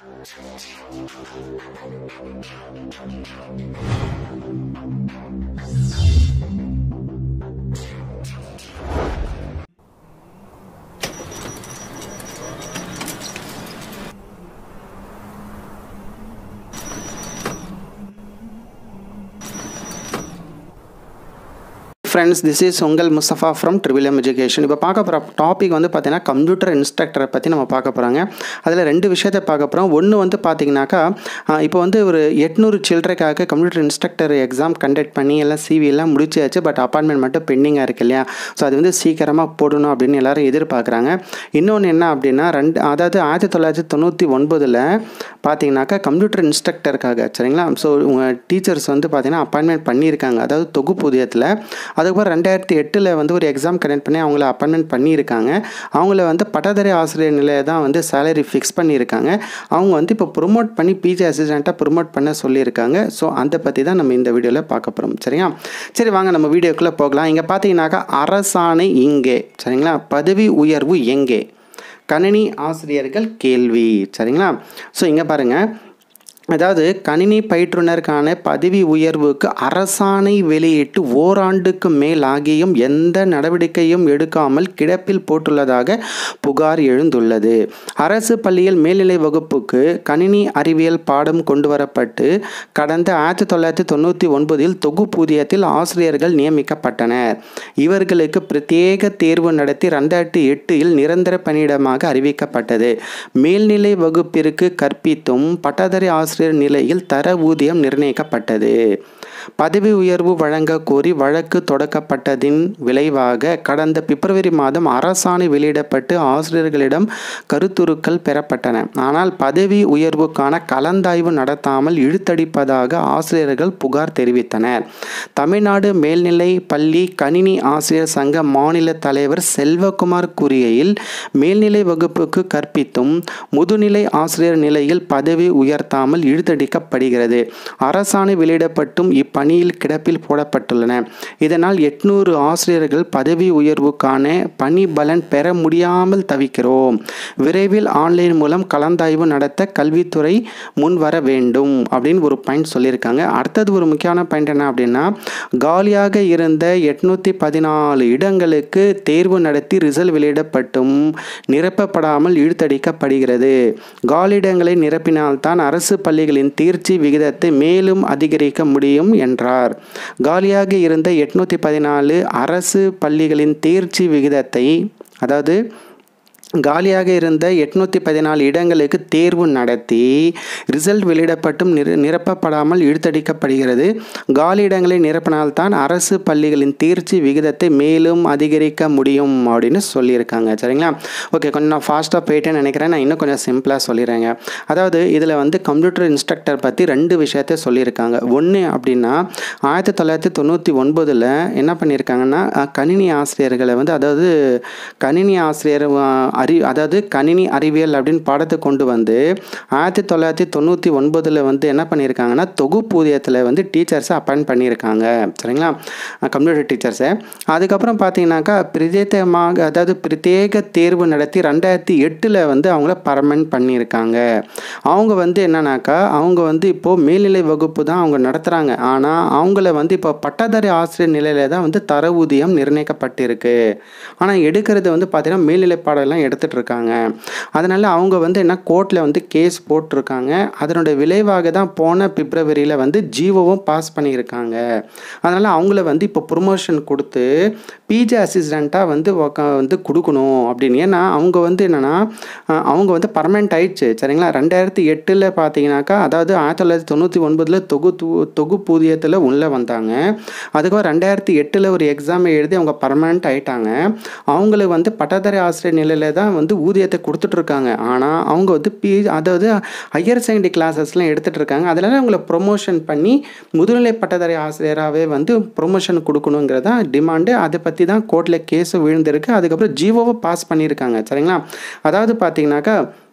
friends this is உங்கள் Mustafa from triple education இப்போ பார்க்க போகிற டாபிக் வந்து பார்த்தீங்கன்னா கம்ப்யூட்டர் இன்ஸ்ட்ரக்டரை பற்றி நம்ம பார்க்க போகிறாங்க அதில் ரெண்டு விஷயத்தை பார்க்க போகிறோம் ஒன்று வந்து பார்த்தீங்கன்னாக்கா ஆஹ் இப்போ வந்து ஒரு எட்நூறு சில்லறைக்காக கம்ப்யூட்டர் இன்ஸ்ட்ரக்டர் எக்ஸாம் கண்டக்ட் பண்ணி எல்லாம் சிவி எல்லாம் முடிச்சாச்சு பட் அப்பாயின்மெண்ட் மட்டும் பெண்டிங்காக இருக்கு இல்லையா ஸோ அது வந்து சீக்கிரமாக போடணும் அப்படின்னு எல்லாரும் எதிர்பார்க்குறாங்க இன்னொன்று என்ன அப்படின்னா ரெண்டு அதாவது ஆயிரத்தி தொள்ளாயிரத்தி தொண்ணூற்றி ஒன்பதில் பார்த்தீங்கன்னாக்கா கம்ப்யூட்டர் இன்ஸ்ட்ரக்டருக்காக சரிங்களா ஸோ உங்கள் டீச்சர்ஸ் வந்து பார்த்தீங்கன்னா அப்பாயின்மெண்ட் பண்ணியிருக்காங்க அதாவது தொகுப்பூதியத்தில் அதுக்கப்புறம் ரெண்டாயிரத்தி எட்டில் வந்து ஒரு எக்ஸாம் கண்டக்ட் பண்ணி அவங்கள அப்பாயின்மெண்ட் பண்ணியிருக்காங்க அவங்கள வந்து பட்டதாரி ஆசிரியர் நிலையை தான் வந்து சேலரி ஃபிக்ஸ் பண்ணியிருக்காங்க அவங்க வந்து இப்போ ப்ரொமோட் பண்ணி பிஜி அசிஸ்டண்ட்டாக ப்ரொமோட் பண்ண சொல்லியிருக்காங்க ஸோ அதை பற்றி தான் நம்ம இந்த வீடியோவில் பார்க்க போகிறோம் சரியா சரி வாங்க நம்ம வீடியோக்குள்ளே போகலாம் இங்கே பார்த்தீங்கன்னாக்கா அரசாணை இங்கே சரிங்களா பதவி உயர்வு எங்கே கணினி ஆசிரியர்கள் கேள்வி சரிங்களா ஸோ இங்கே பாருங்கள் அதாவது கணினி பயிற்றுனருக்கான பதவி உயர்வுக்கு அரசாணை வெளியிட்டு ஓராண்டுக்கு மேல் ஆகியும் எந்த நடவடிக்கையும் எடுக்காமல் கிடப்பில் போட்டுள்ளதாக புகார் எழுந்துள்ளது அரசு பள்ளியில் மேல்நிலை வகுப்புக்கு கணினி அறிவியல் பாடம் கொண்டு வரப்பட்டு கடந்த ஆயிரத்தி தொள்ளாயிரத்தி தொண்ணூற்றி ஒன்பதில் தொகுப்பூதியத்தில் ஆசிரியர்கள் நியமிக்கப்பட்டனர் இவர்களுக்கு பிரத்யேக தேர்வு நடத்தி ரெண்டாயிரத்தி எட்டில் நிரந்தர பணியிடமாக அறிவிக்கப்பட்டது மேல்நிலை வகுப்பிற்கு கற்பித்தும் பட்டதாரி ஆசிரியர் நிலையில் தர ஊதியம் நிர்ணயிக்கப்பட்டது பதவி உயர்வு வழங்க கோரி வழக்கு தொடக்கப்பட்டதின் விளைவாக கடந்த பிப்ரவரி மாதம் அரசாணை வெளியிடப்பட்டு ஆசிரியர்களிடம் கருத்துருக்கள் பெறப்பட்டன ஆனால் பதவி உயர்வுக்கான கலந்தாய்வு நடத்தாமல் இழுத்தடிப்பதாக ஆசிரியர்கள் புகார் தெரிவித்தனர் தமிழ்நாடு மேல்நிலை பள்ளி கணினி ஆசிரியர் சங்க மாநில தலைவர் செல்வகுமார் கூறுகையில் மேல்நிலை வகுப்புக்கு கற்பித்தும் முதுநிலை ஆசிரியர் நிலையில் பதவி உயர்த்தாமல் இழுத்தடிக்கப்படுகிறது அரசாணை வெளியிடப்பட்டும் இப்பணியில் கிடப்பில் போடப்பட்டுள்ளன இதனால் எட்நூறு ஆசிரியர்கள் பதவி உயர்வுக்கான பணி பலன் பெற முடியாமல் தவிக்கிறோம் விரைவில் ஆன்லைன் மூலம் கலந்தாய்வு நடத்த கல்வித்துறை முன் வர வேண்டும் அப்படின்னு ஒரு பாயிண்ட் சொல்லியிருக்காங்க அடுத்தது ஒரு முக்கியமான பாயிண்ட் என்ன அப்படின்னா காலியாக இருந்த எட்நூற்றி பதினாலு இடங்களுக்கு தேர்வு நடத்தி ரிசல்ட் வெளியிடப்பட்டும் நிரப்பப்படாமல் இழுத்தடிக்கப்படுகிறது காலியிடங்களை நிரப்பினால்தான் அரசு பள்ளிகளின் தேர்ச்சி விகிதத்தை மேலும் அதிகரிக்க முடியும் என்றார் காலியாக இருந்த எட்நூற்றி பதினாலு அரசு பள்ளிகளின் தேர்ச்சி விகிதத்தை அதாவது காலியாக இருந்த எட்நூற்றி பதினாலு இடங்களுக்கு தேர்வு நடத்தி ரிசல்ட் வெளியிடப்பட்டும் நிர நிரப்பப்படாமல் இழுத்தடிக்கப்படுகிறது காலி இடங்களை நிரப்பினால்தான் அரசு பள்ளிகளின் தேர்ச்சி விகிதத்தை மேலும் அதிகரிக்க முடியும் அப்படின்னு சொல்லியிருக்காங்க சரிங்களா ஓகே கொஞ்சம் நான் ஃபாஸ்ட்டாக போயிட்டேன்னு நினைக்கிறேன் நான் இன்னும் கொஞ்சம் சிம்பிளாக சொல்லிடுறேங்க அதாவது இதில் வந்து கம்ப்யூட்டர் இன்ஸ்ட்ரக்டர் பற்றி ரெண்டு விஷயத்த சொல்லியிருக்காங்க ஒன்று அப்படின்னா ஆயிரத்தி தொள்ளாயிரத்தி தொண்ணூற்றி ஒன்பதில் என்ன பண்ணியிருக்காங்கன்னா கணினி ஆசிரியர்களை வந்து அதாவது கணினி ஆசிரியர் அறி அதாவது கணினி அறிவியல் அப்படின்னு பாடத்தை கொண்டு வந்து ஆயிரத்தி தொள்ளாயிரத்தி தொண்ணூற்றி ஒன்பதில் வந்து என்ன பண்ணியிருக்காங்கன்னா தொகுப்பூதியத்தில் வந்து டீச்சர்ஸை அப்பாயின்ட் பண்ணியிருக்காங்க சரிங்களா கம்ப்யூட்டர் டீச்சர்ஸை அதுக்கப்புறம் பார்த்தீங்கன்னாக்கா பிரத்யேகமாக அதாவது பிரத்யேக தேர்வு நடத்தி ரெண்டாயிரத்தி எட்டில் வந்து அவங்கள பர்மனன்ட் பண்ணியிருக்காங்க அவங்க வந்து என்னன்னாக்கா அவங்க வந்து இப்போது மேல்நிலை வகுப்பு தான் அவங்க நடத்துகிறாங்க ஆனால் அவங்கள வந்து இப்போ பட்டதாரி ஆசிரியர் நிலையில தான் வந்து தர ஊதியம் நிர்ணயிக்கப்பட்டிருக்கு ஆனால் எடுக்கிறது வந்து பார்த்தீங்கன்னா மேல்நிலை பாடம்லாம் எடுத்துகிட்டு இருக்காங்க அதனால் அவங்க வந்து என்ன கோர்ட்டில் வந்து கேஸ் போட்டிருக்காங்க அதனுடைய விளைவாக தான் போன பிப்ரவரியில் வந்து ஜீவோவும் பாஸ் பண்ணியிருக்காங்க அதனால் அவங்கள வந்து இப்போ ப்ரொமோஷன் கொடுத்து பிஜி அசிஸ்டண்ட்டாக வந்து உக்கா வந்து கொடுக்கணும் அப்படின்னு ஏன்னா அவங்க வந்து என்னென்னா அவங்க வந்து பர்மனெண்ட் ஆயிடுச்சு சரிங்களா ரெண்டாயிரத்தி எட்டில் பார்த்தீங்கன்னாக்கா அதாவது ஆயிரத்தி தொள்ளாயிரத்தி தொண்ணூற்றி ஒன்பதில் தொகு தொகுப்பூதியத்தில் உள்ளே வந்தாங்க அதுக்கப்புறம் ரெண்டாயிரத்தி எட்டில் ஒரு எக்ஸாமை எழுதி அவங்க பர்மனெண்ட் ஆயிட்டாங்க அவங்களுக்கு வந்து பட்டதாரி ஆசிரியர் நிலையில் தான் வந்து ஊதியத்தை கொடுத்துட்ருக்காங்க ஆனால் அவங்க வந்து பி அதாவது ஹையர் செகண்டரி கிளாஸஸ்லாம் எடுத்துகிட்டு இருக்காங்க அதனால் அவங்கள ப்ரொமோஷன் பண்ணி முதுநிலை பட்டதாரி ஆசிரியராகவே வந்து ப்ரொமோஷன் கொடுக்கணுங்கிறதா டிமாண்டு அதை பற்றி தான் கோர்ட்டில் கேஸும் விழுந்திருக்கு அதுக்கப்புறம் ஜீவோவை பாஸ் பண்ணியிருக்காங்க சரிங்களா அதாவது பார்த்தீங்கன்னாக்கா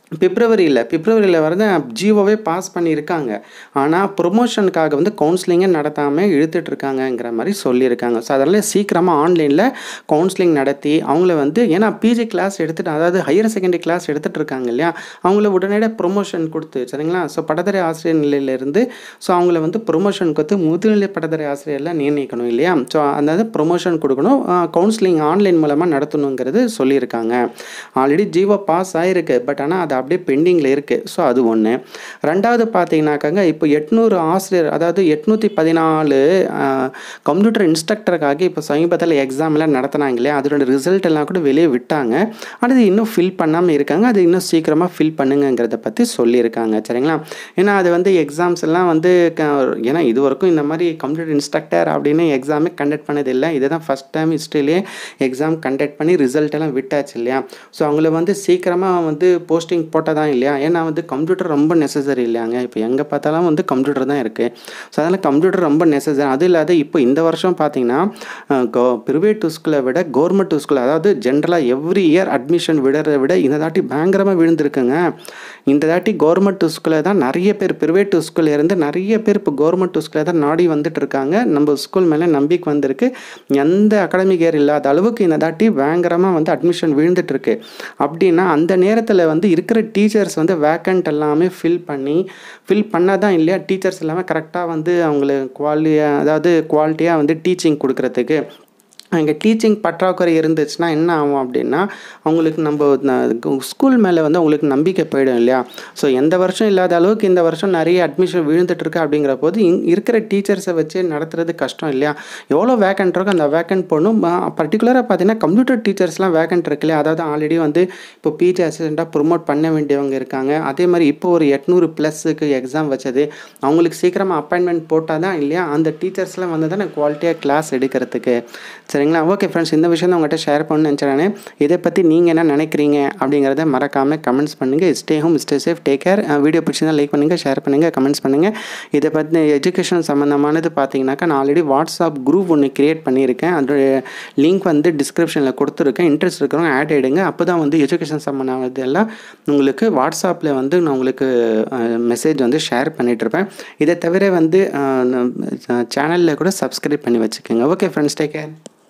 பிப்ரவரியில் பிப்ரவரியில் வரத ஜியோவே பாஸ் பண்ணியிருக்காங்க ஆனால் ப்ரொமோஷனுக்காக வந்து கவுன்சிலிங்கே நடத்தாமல் இழுத்துட்ருக்காங்கங்கிற மாதிரி சொல்லியிருக்காங்க ஸோ அதனால் சீக்கிரமாக ஆன்லைனில் கவுன்சிலிங் நடத்தி அவங்கள வந்து ஏன்னா பிஜி கிளாஸ் எடுத்துகிட்டு அதாவது ஹையர் செகண்டரி கிளாஸ் எடுத்துகிட்டு இருக்காங்க இல்லையா அவங்கள உடனடியாக ப்ரொமோஷன் கொடுத்து சரிங்களா ஸோ பட்டதாரி ஆசிரியர் நிலையிலேருந்து ஸோ அவங்கள வந்து ப்ரொமோஷன் கொடுத்து முதுநிலை பட்டதாரி ஆசிரியர்லாம் நியமிக்கணும் இல்லையா ஸோ அதாவது ப்ரொமோஷன் கொடுக்கணும் கவுன்சிலிங் ஆன்லைன் மூலமாக நடத்தணுங்கிறது சொல்லியிருக்காங்க ஆல்ரெடி ஜியோ பாஸ் ஆகிருக்கு பட் ஆனால் அது அப்படியே பெண்டிங்கில் இருக்குது ஸோ அது ஒன்று ரெண்டாவது பார்த்தீங்கன்னாக்காங்க இப்போ எட்நூறு ஆசிரியர் அதாவது எட்நூற்றி பதினாலு கம்ப்யூட்டர் இன்ஸ்ட்ரக்டருக்காக இப்போ சமீபத்தில் எக்ஸாம்லாம் நடத்தினாங்க இல்லையா அதோட ரிசல்ட் எல்லாம் கூட வெளியே விட்டாங்க ஆனால் அது இன்னும் ஃபில் பண்ணாமல் இருக்காங்க அது இன்னும் சீக்கிரமாக ஃபில் பண்ணுங்கிறத பற்றி சொல்லியிருக்காங்க சரிங்களா ஏன்னா அது வந்து எக்ஸாம்ஸ் எல்லாம் வந்து ஏன்னா இது வரைக்கும் இந்த மாதிரி கம்ப்யூட்டர் இன்ஸ்ட்ரக்டர் அப்படின்னு எக்ஸாமே கண்டக்ட் பண்ணதில்லை இதுதான் ஃபஸ்ட் டைம் ஹிஸ்ட்ரியிலே எக்ஸாம் கண்டக்ட் பண்ணி ரிசல்ட் எல்லாம் விட்டாச்சு இல்லையா ஸோ அவங்கள வந்து சீக்கிரமாக வந்து போஸ்டிங் போட்டால் தான் இல்லையா ஏன்னா வந்து கம்ப்யூட்டர் ரொம்ப நெசசரி இல்லையாங்க இப்போ எங்கே பார்த்தாலும் வந்து கம்ப்யூட்டர் தான் இருக்குது ஸோ அதனால் கம்ப்யூட்டர் ரொம்ப நெசசரி அது இல்லாத இப்போ இந்த வருஷம் பார்த்தீங்கன்னா கோ ப்ரைவேட் ஸ்கூலை விட கவர்மெண்ட் ஸ்கூல் அதாவது ஜென்ரலாக எவ்ரி இயர் அட்மிஷன் விடுறத விட இந்த தாட்டி பயங்கரமாக விழுந்திருக்குங்க இந்த தாட்டி கவர்மெண்ட் ஸ்கூலில் தான் நிறைய பேர் ப்ரைவேட் ஸ்கூலில் இருந்து நிறைய பேர் இப்போ கவர்மெண்ட் ஸ்கூலில் தான் நாடி வந்துட்டு இருக்காங்க நம்ம ஸ்கூல் மேலே நம்பிக்கை வந்திருக்கு எந்த அகாடமிக் இயர் இல்லாத அளவுக்கு இந்த தாட்டி பயங்கரமாக வந்து அட்மிஷன் விழுந்துட்டு இருக்கு அப்படின்னா அந்த நேரத்தில் வந்து இருக்கிற டீச்சர்ஸ் வந்து வேக்கண்ட் எல்லாமே ஃபில் பண்ணி ஃபில் பண்ணால் தான் இல்லையா டீச்சர்ஸ் எல்லாமே கரெக்டாக வந்து அவங்களுக்கு குவாலியாக அதாவது குவாலிட்டியாக வந்து டீச்சிங் கொடுக்குறதுக்கு அங்கே டீச்சிங் பற்றாக்குறை இருந்துச்சுன்னா என்ன ஆகும் அப்படின்னா அவங்களுக்கு நம்ம ஸ்கூல் மேலே வந்து அவங்களுக்கு நம்பிக்கை போயிடும் இல்லையா ஸோ எந்த வருஷம் இல்லாத அளவுக்கு இந்த வருஷம் நிறைய அட்மிஷன் விழுந்துட்டுருக்கு அப்படிங்கிற போது இங் இருக்கிற டீச்சர்ஸை வச்சு நடத்துறது கஷ்டம் இல்லையா எவ்வளோ வேக்கண்ட் இருக்கோ அந்த வேக்கண்ட் போடணும் பர்டிகுலராக பார்த்தீங்கன்னா கம்ப்யூட்டர் டீச்சர்ஸ்லாம் வேக்கண்ட் இருக்கு இல்லையா அதாவது ஆல்ரெடி வந்து இப்போ பிஜி அசிஸ்டண்ட்டாக ப்ரொமோட் பண்ண வேண்டியவங்க இருக்காங்க அதே மாதிரி இப்போ ஒரு எட்நூறு ப்ளஸுக்கு எக்ஸாம் வச்சது அவங்களுக்கு சீக்கிரமாக அப்பாயின்மெண்ட் போட்டால் தான் இல்லையா அந்த டீச்சர்ஸ்லாம் வந்து தான் குவாலிட்டியாக கிளாஸ் எடுக்கிறதுக்கு சரிங்களா ஓகே ஃப்ரெண்ட்ஸ் இந்த விஷயம் தான் உங்கள்கிட்ட ஷேர் பண்ணணும்னு நினச்சேன் இதை பற்றி நீங்கள் என்ன நினைக்கிறீங்க அப்படிங்கிறத மறக்காமல் கமெண்ட்ஸ் பண்ணுங்கள் stay home stay safe take care video பிடிச்சிருந்தா லைக் பண்ணுங்கள் ஷேர் பண்ணுங்கள் கமெண்ட்ஸ் பண்ணுங்கள் இதை பற்றி எஜுகேஷன் சம்மந்தமானது பார்த்தீங்கன்னாக்கா நான் ஆல்ரெடி வாட்ஸ்அப் குரூப் ஒன்று க்ரியேட் பண்ணியிருக்கேன் அதோட லிங்க் வந்து டிஸ்கிரிப்ஷனில் கொடுத்துருக்கேன் இன்ட்ரெஸ்ட் இருக்கிறவங்க ஆட் ஆகிடுங்க அப்போ தான் வந்து எஜுகேஷன் சம்மந்தமானது எல்லாம் உங்களுக்கு வாட்ஸ்அப்பில் வந்து நான் உங்களுக்கு மெசேஜ் வந்து ஷேர் பண்ணிகிட்ருப்பேன் இதை தவிர வந்து சேனலில் கூட சப்ஸ்கிரைப் பண்ணி வச்சுக்கோங்க ஓகே ஃப்ரெண்ட்ஸ் டேக் கேர்